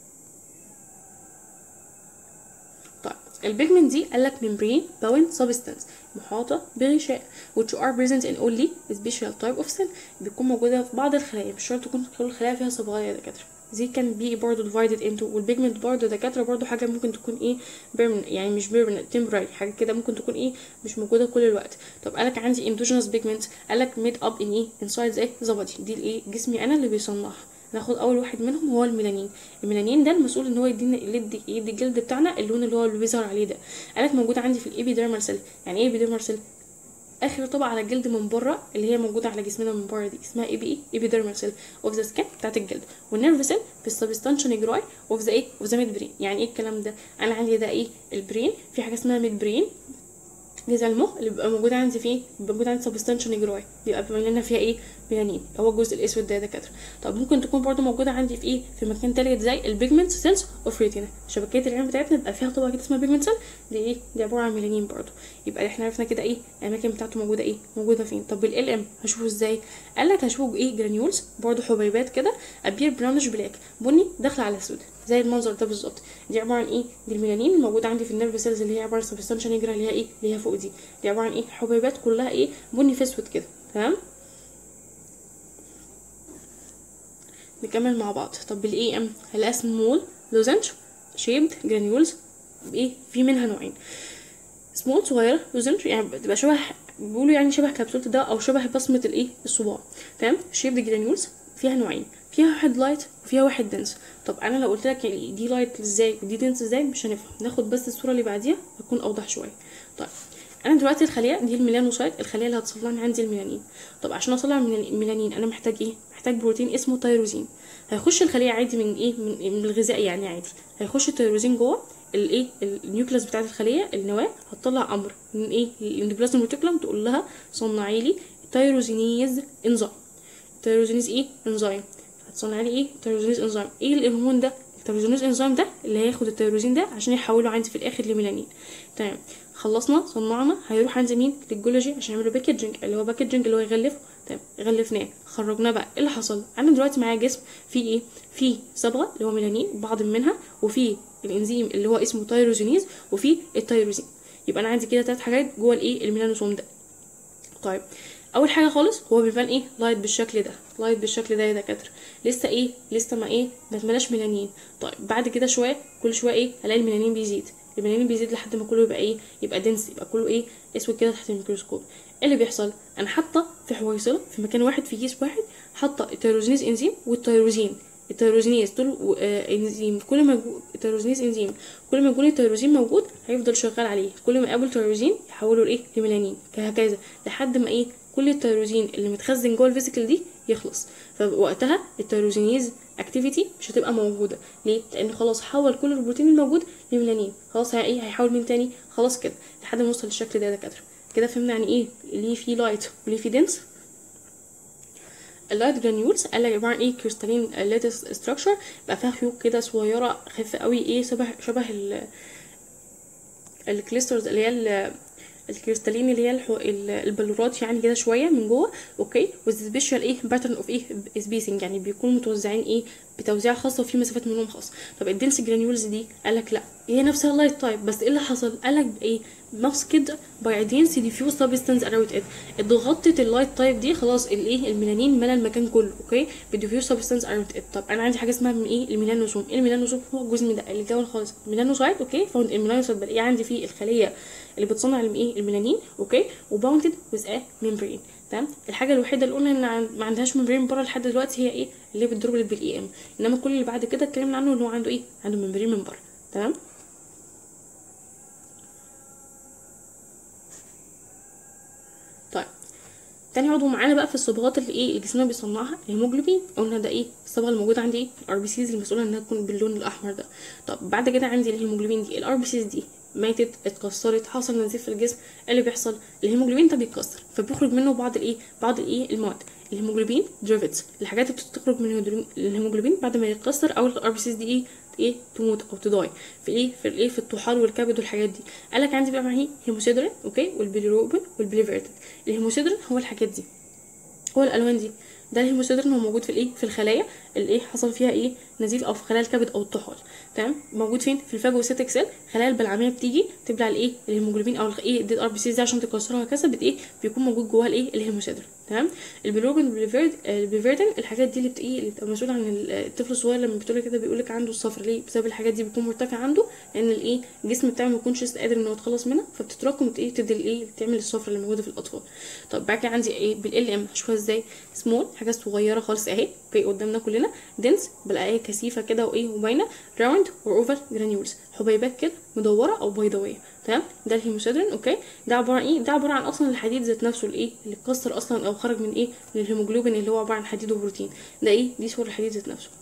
طيب البيجمنت دي قال لك membrane bound substance محاطة بغشاء which are present in only special type of cell بتكون موجودة في بعض الخلايا مش شرط تكون كل الخلايا فيها صبغات يا دكاترة دي كان بي برضه divided into والبيجمنت برضه دكاترة برضه حاجة ممكن تكون ايه permanent يعني مش permanent temporary حاجة كده ممكن تكون ايه مش موجودة كل الوقت طب قالك عندي endogenous pigment قالك made up in ايه inside ايه the body دي الايه جسمي انا اللي بيصنعها ناخد اول واحد منهم هو الميلانين الميلانين ده المسؤول ان هو يدينا يدي يدي الجلد بتاعنا اللون اللي هو اللي بيظهر عليه ده قالك موجود عندي في الابيديرمال سيل يعني ايه ابيديرمال سيل اخر طبقه على الجلد من بره اللي هي موجوده على جسمنا من بره دي اسمها اي بي اي ايبيديرمال سيل اوف ذا سكين بتاعت الجلد والنيرف سيل في السبستانشن جراي اوف ذا ايه اوف ذا ميد برين يعني ايه الكلام ده انا عندي ده ايه البرين في حاجه اسمها ميد برين دي زي المخ اللي بيبقى موجود عندي فيه بيبقى موجود عندي سبستانشن جراي بيبقى بيبقى لنا فيها ايه ميلانين هو الجزء الاسود ده يا دكاتره طب ممكن تكون برضو موجوده عندي في ايه في مكان تالت زي البيجمنت سيلز اوف ريتينا شبكيه العين بتاعتنا بيبقى فيها طبقه كده اسمها بيجمنت سيل دي ايه دي عباره عن ميلانين برضو يبقى احنا عرفنا كده ايه الاماكن بتاعته موجوده ايه موجوده فين طب ال ام هشوفه ازاي قال لك هشوفه ايه جرانيولز برضو حبيبات كده ابير براونش بلاك بني داخله على اسود زي المنظر ده بالظبط دي عباره عن ايه دي الميلانين الموجوده عندي في النيرف سيلز اللي هي عباره عن سبستانشن نيجرا اللي هي ايه اللي هي فوق دي دي عباره عن ايه حبيبات كلها ايه بني في اسود كده تمام نكمل مع بعض طب الاي ام هلاقي سمول لوزنج شيبد جرانيولز ايه في منها نوعين سمول صغيره لوزنج يعني بتبقى شبه بيقولوا يعني شبه كبسوله ده او شبه بصمه الايه الصباع تمام شيبد جرانيولز فيها نوعين فيها واحد لايت وفيها واحد دنس طب انا لو قلت لك يعني دي لايت ازاي ودي دنس ازاي مش هنفهم ناخد بس الصوره اللي بعديها هتكون اوضح شويه طيب انا دلوقتي الخليه دي الميلانوسايت الخليه اللي هتصنع عندي الميلانين طب عشان اصنع الميلانين انا محتاج ايه محتاج بروتين اسمه تيروزين هيخش الخليه عادي من ايه من, من الغذاء يعني عادي هيخش التيروزين جوه الايه النيوكليس بتاعت الخليه النواه هتطلع امر من ايه الاندوبلازم ريتيكولم تقول لها صنعي لي تيروزينيز انزيم تيروزينيز ايه انزيم هتصنع لي ايه تيروزينيز انزيم ايه الهرمون ده التيروزينيز انزيم ده اللي هياخد التيروزين ده عشان يحوله عندي في الاخر لميلانين تمام خلصنا صنعنا هيروح عند مين للجولوجي عشان يعملوا باكجنج اللي هو باكجنج اللي هو يغلفه تمام غلفناه خرجناه بقى ايه اللي حصل انا دلوقتي معايا جسم فيه ايه فيه صبغه اللي هو ميلانين بعض منها وفيه الانزيم اللي هو اسمه تيروزينيز وفيه التيروزين يبقى انا عندي كده ثلاث حاجات جوه الايه الميلانوسوم ده طيب اول حاجه خالص هو بيبان ايه لايت بالشكل ده لايت بالشكل ده يا دكاتره لسه ايه لسه ما ايه ما اتملاش ميلانين طيب بعد كده شويه كل شويه ايه الاقي الميلانين بيزيد الميلانين بيزيد لحد ما كله يبقى ايه يبقى دنس يبقى كله ايه اسود كده تحت الميكروسكوب ايه اللي بيحصل انا حاطه في حويصله في مكان واحد في كيس واحد حاطه التيروزينيز انزيم والتيروزين التيروزينيز دول آه انزيم كل ما التيروزينيز انزيم كل ما يكون التيروزين موجود هيفضل شغال عليه كل ما يقابل تيروزين يحوله لايه لميلانين كهكذا لحد ما ايه كل التيروزين اللي متخزن جوه الفيزيكال دي يخلص فوقتها التيروزينيز اكتيفيتي مش هتبقى موجوده ليه لان خلاص حول كل البروتين الموجود لميلانين خلاص هي ايه هيحول مين تاني خلاص كده لحد ما نوصل للشكل ده يا دكاتره كده فهمنا يعني ايه ليه في لايت وليه في دنس اللايت جرانيولز قال لك عباره عن ايه كريستالين لاتس ستراكشر بقى فيها خيوط كده صغيره خفيفه قوي ايه شبه شبه ال الكليسترز اللي هي الكريستالين اللي هي الحو... البلورات يعني كده شويه من جوه اوكي وسبيشال ايه باترن اوف ايه سبيسنج يعني بيكونوا متوزعين ايه بتوزيع خاصه وفي مسافات منهم خاصه طب الدنس جرانيولز دي قال لك لا هي نفسها اللايت تايب بس ايه اللي حصل قال لك ايه ماسكد باي دنس ديفيوز سبستانس اراوند ات اتغطت اللايت تايب دي خلاص الايه الميلانين ملا المكان كله اوكي بديفيوز سبستانس اراوند ات طب انا عندي حاجه اسمها من ايه الميلانوسوم ايه الميلانوسوم هو الجزء من ده اللي جوه خالص الميلانوسايت اوكي فاوند الميلانوسايت بلاقيه عندي فيه الخليه اللي بتصنع ايه الميلانين اوكي وباوندد ويز ا ميمبرين تمام الحاجه الوحيده اللي قلنا ان ما عندهاش ممبرين بره لحد دلوقتي هي ايه اللي بتضرب بالاي ام انما كل اللي بعد كده اتكلمنا عنه ان هو عنده ايه عنده ممبرين من بره تمام طيب تاني عضو معانا بقى في الصبغات اللي ايه اللي جسمنا بيصنعها الهيموجلوبين قلنا ده ايه الصبغه الموجوده عندي ايه الار بي سيز المسؤوله انها تكون باللون الاحمر ده طب بعد كده عندي الهيموجلوبين دي الار بي سيز دي ماتت اتكسرت حصل نزيف في الجسم ايه اللي بيحصل الهيموجلوبين ده بيتكسر فبيخرج منه بعض الايه بعض الايه المواد الهيموجلوبين دريفيتس الحاجات اللي بتخرج من الهيموجلوبين بعد ما يتكسر او الار بي سيز دي ايه ايه تموت او تضاي في ايه في الايه في الطحال والكبد والحاجات دي قال لك عندي بقى معايا هيموسيدرين اوكي والبيليروبين والبليفيرتين الهيموسيدرين هو الحاجات دي هو الالوان دي ده الهيموسيدرين هو موجود في الايه في الخلايا اللي ايه حصل فيها ايه نزيف او في خلايا الكبد او الطحال تمام موجود فين في الفاجوسيتك سيل الخلايا البلعميه بتيجي تبلع الايه الهيموجلوبين او ايه الدي ار بي سي دي عشان تكسرها وهكذا بت ايه بيكون موجود جواها الايه الهيموسيدرين تمام البيلوبين البليفيردين الحاجات دي اللي بت ايه اللي بتبقى مسؤوله عن الطفل الصغير لما بتقول كده بيقول لك عنده الصفر ليه بسبب الحاجات دي بيكون مرتفع عنده لان الايه الجسم بتاعه ما بيكونش لسه قادر انه يتخلص منها فبتتراكم وت ايه تدي الايه تعمل الصفر اللي موجوده في الاطفال طب بعد كده عندي ايه بالال ام هشوفها ازاي سمول حاجه صغيره خالص اهي اوكي قدامنا كلنا دنس بلاقيها كثيفه كده وايه وباينه راوند واوفر جرانيولز حبيبات كده مدوره او بيضاويه تمام ده الهيموسيدرين اوكي ده عباره عن ايه ده عباره عن اصلا الحديد ذات نفسه الايه اللي اتكسر اصلا او خرج من ايه من الهيموجلوبين اللي هو عباره عن حديد وبروتين ده ايه دي صور الحديد ذات نفسه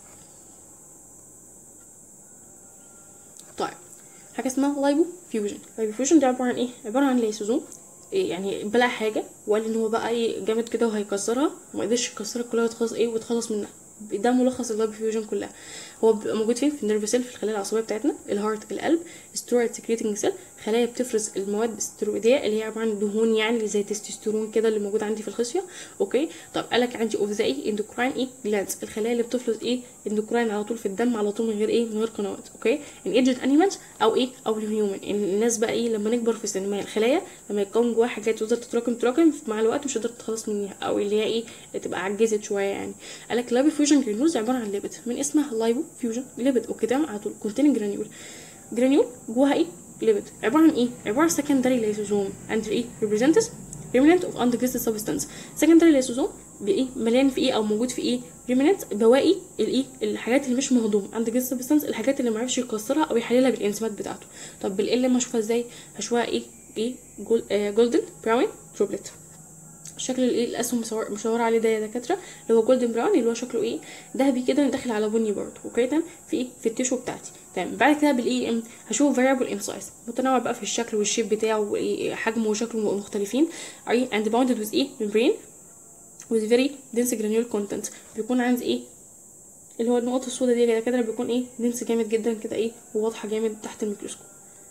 طيب حاجه اسمها لايبو فيوجن لايبو فيوجن ده عباره عن ايه عباره عن ليسوزوم إيه يعني بلع حاجه وقال ان هو بقى ايه جامد كده وهيكسرها وما قدرش يكسرها كلها ويتخلص ايه ويتخلص منها ده ملخص اللايبو فيوجن كلها هو بيبقى موجود فين في النيرف سيل في الخلايا العصبيه بتاعتنا الهارت القلب سترويد سكريتنج سيل خلايا بتفرز المواد السترويديه اللي هي عباره عن دهون يعني اللي زي التستوستيرون كده اللي موجود عندي في الخصيه اوكي طب قالك عندي اوف ذا ايه اندوكراين ايه جلاندز الخلايا اللي بتفرز ايه اندوكراين على طول في الدم على طول من غير ايه من غير قنوات اوكي الايدجد انيمالز او ايه او الهيومن الناس بقى ايه لما نكبر في السن ما هي الخلايا لما يتكون جواها حاجات تفضل تتراكم تتراكم مع الوقت مش قادره تتخلص منها او اللي هي ايه تبقى عجزت شويه يعني قالك لايبو فيوجن جرانيولز عباره عن ليبيد من اسمها لايبو فيوجن ليبيد وكده على طول كونتيننج جرانيول جرانيول جواها ايه ليبيد عباره عن ايه عباره عن secondary ليسوزوم and ايه represents remnant of undigested substance secondary ليسوزوم بايه مليان في ايه او موجود في ايه remnant بواقي الايه الحاجات اللي مش مهضومه undigested substance الحاجات اللي ما عرفش يكسرها او يحللها بالانزيمات بتاعته طب بالال لما اشوفها ازاي هشوفها ايه ايه جول آه جولدن براون تروبلت الشكل الايه الاسهم مصور مشاور عليه ده يا دكاتره اللي هو جولدن براون اللي هو شكله ايه ذهبي كده داخل على بني برضه اوكي تمام في ايه في التيشو بتاعتي تمام بعد كده بالاي ام هشوف فاريبل ان سايز متنوع بقى في الشكل والشيب بتاعه وحجمه وشكله مختلفين اي اند باوندد وذ ايه ممبرين with very dense granule content بيكون عندي ايه اللي هو النقط السوداء دي يا دكاتره بيكون ايه دنس جامد جدا كده ايه وواضحه جامد تحت الميكروسكوب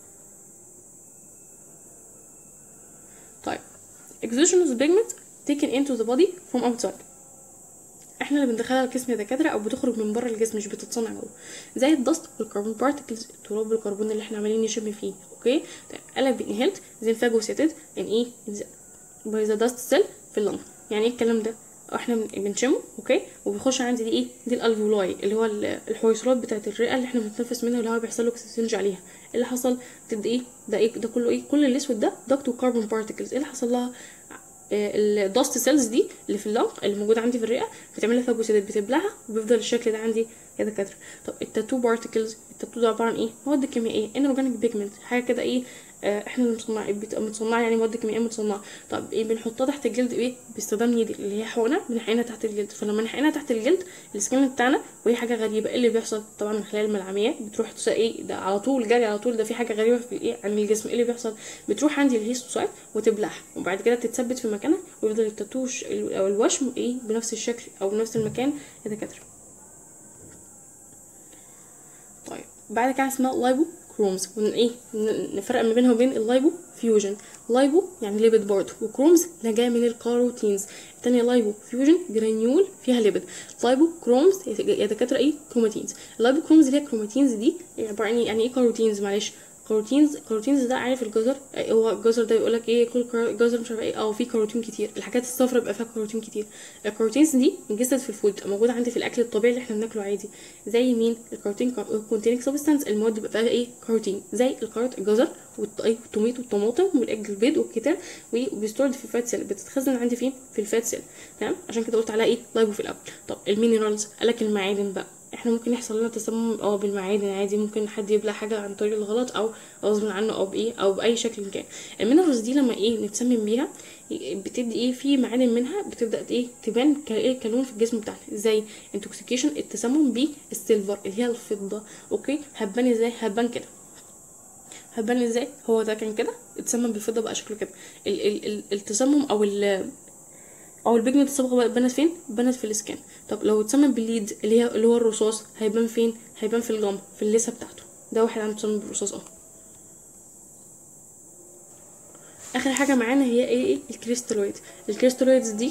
طيب exogenous pigment taken into the body from outside احنا اللي بندخلها الجسم يا دكاتره او بتخرج من بره الجسم مش بتتصنع جوه زي الدست والكربون بارتكلز التراب والكربون اللي احنا عمالين نشم فيه اوكي طيب قالك بانهيلت زي فاجوسيتد ان ايه باي ذا داست سيل في اللنج يعني ايه الكلام ده احنا بنشمه اوكي وبيخش عندي دي ايه دي الالفولاي اللي هو الحويصلات بتاعه الرئه اللي احنا بنتنفس منها اللي هو بيحصل له اكسجين عليها اللي حصل بتدي ايه ده ايه ده كله ايه كل الاسود ده دكت وكربون بارتكلز ايه اللي حصل لها الداست سيلز دي اللي في اللنج اللي موجوده عندي في الرئه بتعمل لها فاجوسيدات بتبلعها وبيفضل الشكل ده عندي يا دكاتره طب التاتو بارتكلز التاتو ده عباره عن ايه مواد كيميائيه انورجانيك بيجمنت حاجه كده ايه آه احنا اللي مصنع متصنعه يعني مواد كيميائيه متصنعه طب ايه بنحطها تحت الجلد ايه باستخدام نيدل اللي هي حقنه بنحقنها تحت الجلد فلما نحقنها تحت الجلد السكين بتاعنا وهي حاجه غريبه ايه اللي بيحصل طبعا من خلال الملعميه بتروح تسا ايه ده على طول جري على طول ده في حاجه غريبه في ايه عن الجسم ايه اللي بيحصل بتروح عندي الهيستوسايت وتبلعها وبعد كده تتثبت في مكانها ويفضل التاتوش او الوشم ايه بنفس الشكل او بنفس المكان يا دكاتره طيب بعد كده اسمها لايبو كرومز ون ايه نفرق ما بينها وبين اللايبو فيوجن لايبو يعني ليبيد برضه وكرومز اللي جايه من الكاروتينز التانية لايبو فيوجن جرانيول فيها ليبيد لايبو كرومز يا دكاتره ايه كروماتينز اللايبو كرومز اللي هي كروماتينز دي عباره عن يعني ايه كاروتينز معلش كاروتينز كاروتينز ده عارف الجزر هو الجزر ده بيقول لك ايه كل جزر مش عارف ايه اه في كاروتين كتير الحاجات الصفراء بيبقى فيها كاروتين كتير الكاروتينز دي بتجسد في الفود موجوده عندي في الاكل الطبيعي اللي احنا بناكله عادي زي مين الكاروتين كونتيننج سبستانس المواد بيبقى فيها ايه كاروتين زي الكاروت الجزر والتوميت والطماطم والاج البيض والكتان وبيستورد في الفات سيل بتتخزن عندي فين في الفات سيل تمام عشان كده قلت عليها ايه لايبو في الاول طب المينرالز قالك المعادن بقى احنا ممكن يحصل لنا تسمم اه بالمعادن عادي ممكن حد يبلع حاجه عن طريق الغلط او غصب عنه او بايه او باي شكل كان المينرالز دي لما ايه نتسمم بيها بتدي ايه في معادن منها بتبدا ايه تبان كايه كلون في الجسم بتاعنا زي انتوكسيكيشن التسمم بالسيلفر اللي هي الفضه اوكي هتبان ازاي هتبان كده هتبان ازاي هو ده كان كده اتسمم بالفضه بقى شكله كده ال ال ال التسمم او ال او البيجمنت الصبغه بانت فين بانت في السكان طب لو اتسمم بالليد اللي هي اللي هو الرصاص هيبان فين هيبان في الجم في اللثه بتاعته ده واحد عنده تسمم بالرصاص اهو اخر حاجه معانا هي ايه ايه الكريستالويد الكريستالويدز دي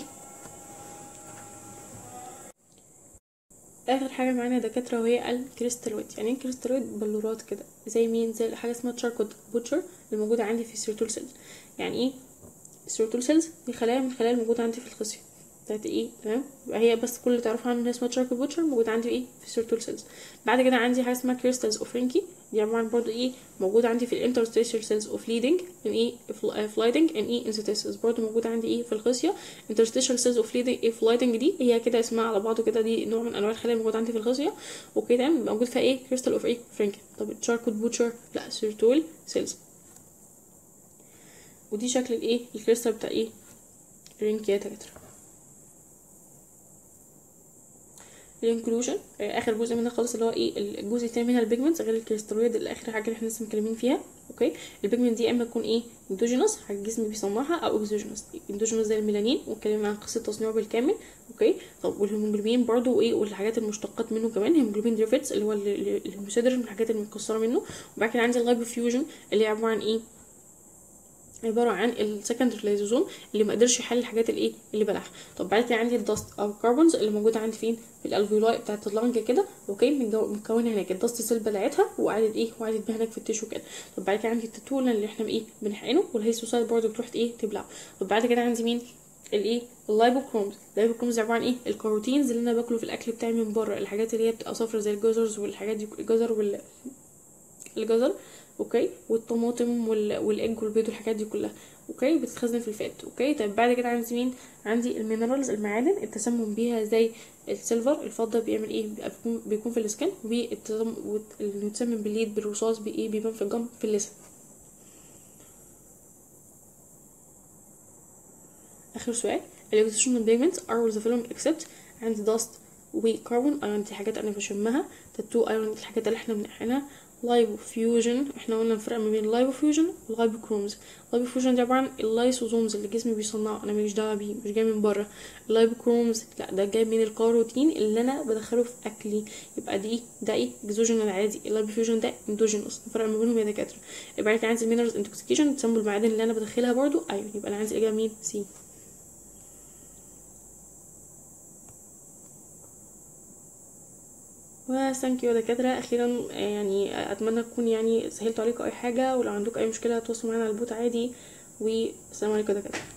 اخر حاجه معانا دكاتره وهي الكريستالويد يعني ايه كريستالويد بلورات كده زي مين زي حاجه اسمها تشاركوت بوتشر اللي موجوده عندي في السيرتول سيل يعني ايه السيرتول سيلز دي خلايا من الخلايا الموجوده عندي في الخصيه بتاعت ايه تمام يبقى هي بس كل اللي تعرفوا عنها اسمها تشارك بوتشر موجود عندي ايه في سيرتول سيلز بعد كده عندي حاجه اسمها كريستالز اوف رينكي دي عباره عن برضه ايه موجود عندي في الانترستيشال سيلز اوف ليدنج ان ايه فلايدنج ان ايه انسيتيسس برضه موجود عندي ايه في الخصيه انترستيشال سيلز اوف ليدنج فلايدنج دي هي كده اسمها على بعضه كده دي نوع من انواع الخلايا موجود عندي في الخصيه اوكي تمام موجود فيها ايه كريستال اوف ايه فرينكي طب تشاركوت بوتشر لا سيرتول سيلز ودي شكل الايه الكريستال بتاع ايه رينكي يا دكاتره الانكلوجن اخر جزء منها خالص اللي هو ايه الجزء التاني منها البيجمنتس غير الكريستالويد اللي اخر حاجه اللي احنا لسه متكلمين فيها اوكي البيجمنت دي اما تكون ايه اندوجينوس حاجه الجسم بيصنعها او اكزوجينوس اندوجينوس زي الميلانين واتكلمنا عن قصه تصنيعه بالكامل اوكي طب والهيموجلوبين برضو ايه والحاجات المشتقات منه كمان هيموجلوبين دريفيتس اللي هو الهيموسيدر من الحاجات المتكسره منه وبعد كده عندي اللايبوفيوجن اللي هي عباره عن ايه عباره عن السكندري لايزوزوم اللي ما قدرش يحل الحاجات الايه اللي بلعها طب بعد كده عندي الدست او الكربونز اللي موجوده عندي فين في الالفيولاي بتاعه اللنج كده اوكي مكونه هناك الدست سيل بلعتها وقعدت ايه وقعدت بيها هناك في التيشو كده طب بعد كده عندي التتولا اللي احنا ايه بنحقنه والهيستوسايد برضه بتروح ايه تبلعه طب بعد كده عندي مين الايه اللايبوكرومز اللايبوكرومز عباره عن ايه الكاروتينز اللي انا باكله في الاكل بتاعي من بره الحاجات اللي هي بتبقى صفرا زي الجزرز والحاجات دي الجزر وال الجزر اوكي والطماطم وال... والاج والبيض والحاجات دي كلها اوكي بتتخزن في الفات اوكي طيب بعد كده عندي مين عندي المينرالز المعادن التسمم بيها زي السيلفر الفضه بيعمل ايه بيكون بيكون في السكن والمتسمم بالليد بالرصاص بايه بيبان في الجم في اللسان اخر سؤال الاكسجين بيجمنتس are the following except عندي dust وكربون ايون دي حاجات انا بشمها تاتو ايون دي الحاجات اللي احنا بنحقنها لايبوفيوجن احنا قلنا الفرق ما بين اللايبوفيوجن واللايبوكرومز اللايبوفيوجن ده عباره عن اللايسوزومز اللي الجسم بيصنعه انا ماليش دعوه بيه مش جاي من بره اللايبوكرومز لا ده جاي من الكاروتين اللي انا بدخله في اكلي يبقى دي ده ايه اكزوجين العادي اللايبوفيوجن ده اندوجينوس الفرق ما بينهم يا دكاتره يبقى كده عندي المينرالز انتوكسيكيشن تسمى المعادن اللي انا بدخلها برضو ايوه يبقى انا عندي الاجابه مين سي وثانك يو دكاترة أخيرا يعني أتمنى أكون يعني سهلت عليكم أي حاجة ولو عندكم أي مشكلة تواصلوا معانا على البوت عادي والسلام عليكم دكاترة